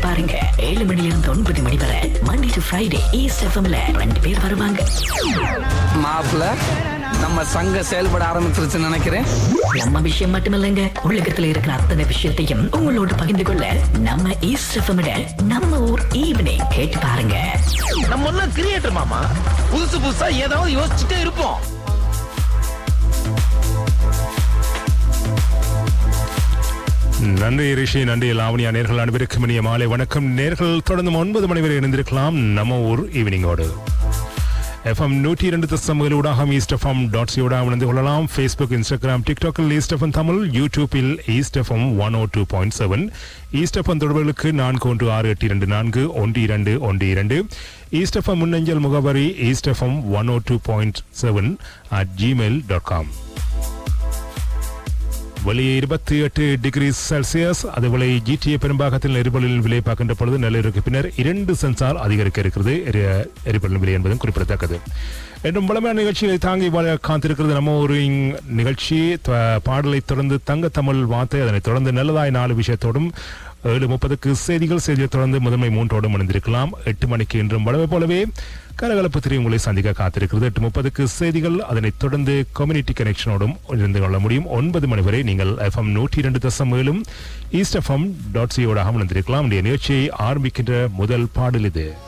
பாருங்க ஏழு மணில இருந்து ஒன்பது மணி வரை மண்டே டு ஃப்ரைடே ஈஸ்ட் எஃப்எம்ல ரெண்டு பேர் வருவாங்க மாப்பிள நம்ம சங்கம் செயல்பட ஆரம்பிச்சிருச்சுன்னு நினைக்கிறேன் நம்ம விஷயம் மட்டுமில்லைங்க உலகத்துல இருக்கிற அத்தனை விஷயத்தையும் உங்களோட பகிர்ந்து கொள்ள நம்ம ஈஸ்ட் எஃப்எம் நம்ம ஊர் ஈவினிங் கேட்டு பாருங்க நம்ம எல்லாம் கிரியேட்டர் மாமா புதுசு புதுசா ஏதாவது யோசிச்சுட்டே இருப்போம் நன்றி ரிஷி நன்றி லாவணியா நேர்கள் அனைவருக்கும் இனிய மாலை வணக்கம் நேர்கள் தொடர்ந்து ஒன்பது மணி வரை இணைந்திருக்கலாம் நம்ம ஊர் ஈவினிங்கோடு எஃப்எம் நூற்றி இரண்டு தசமகளூடாக ஈஸ்ட் எஃப்எம் டாட் சியோடாக இணைந்து கொள்ளலாம் ஃபேஸ்புக் இன்ஸ்டாகிராம் டிக்டாக்கில் ஈஸ்ட் எஃப்எம் தமிழ் யூடியூப்பில் East FM one O two point seven East FM தொடர்புகளுக்கு நான்கு ஒன்று ஆறு எட்டு இரண்டு நான்கு ஒன்று இரண்டு ஒன்று இரண்டு ஈஸ்ட் எஃப்எம் முன்னஞ்சல் முகவரி east FM one O two point seven at Gmail dot com வெளியே இருபத்தி எட்டு டிகிரி செல்சியஸ் அதுபோல ஜிடிஏ பெரும்பாகத்தில் எரிபொருளின் விலை பார்க்கின்ற பொழுது நிலையிற்கு பின்னர் இரண்டு சென்சார் அதிகரிக்க இருக்கிறது எரி- எரிபொருளின் விலை என்பதும் குறிப்பிடத்தக்கது என்றும் பலமான நிகழ்ச்சிகளை தாங்கி வாழ காத்திருக்கிறது நம்ம ஒரு இங்- நிகழ்ச்சி த- பாடலை தொடர்ந்து தங்க தமிழ் வார்த்தை அதனைத் தொடர்ந்து நல்லதாய் நாலு விஷயத்தோடும் ஏழு முப்பதுக்கு செய்திகள் செய்தியை தொடர்ந்து முதன்மை மூன்றோடும் இணைந்திருக்கலாம் எட்டு மணிக்கு இன்றும் வளமை போலவே கலகலப்பு திரை உங்களை சந்திக்க காத்திருக்கிறது எட்டு முப்பதுக்கு செய்திகள் அதனைத் தொடர்ந்து கம்யூனிட்டி கனெக்ஷனோடும் இருந்து கொள்ள முடியும் ஒன்பது மணி வரை நீங்கள் எஃப்எம் நூற்றி இரண்டு தசம் ஏழும் ஈஸ்ட் எஃப்எம் டாட் சியோடாக இணைந்திருக்கலாம் இந்த நிகழ்ச்சியை ஆரம்பிக்கின்ற முதல் பாடல் இது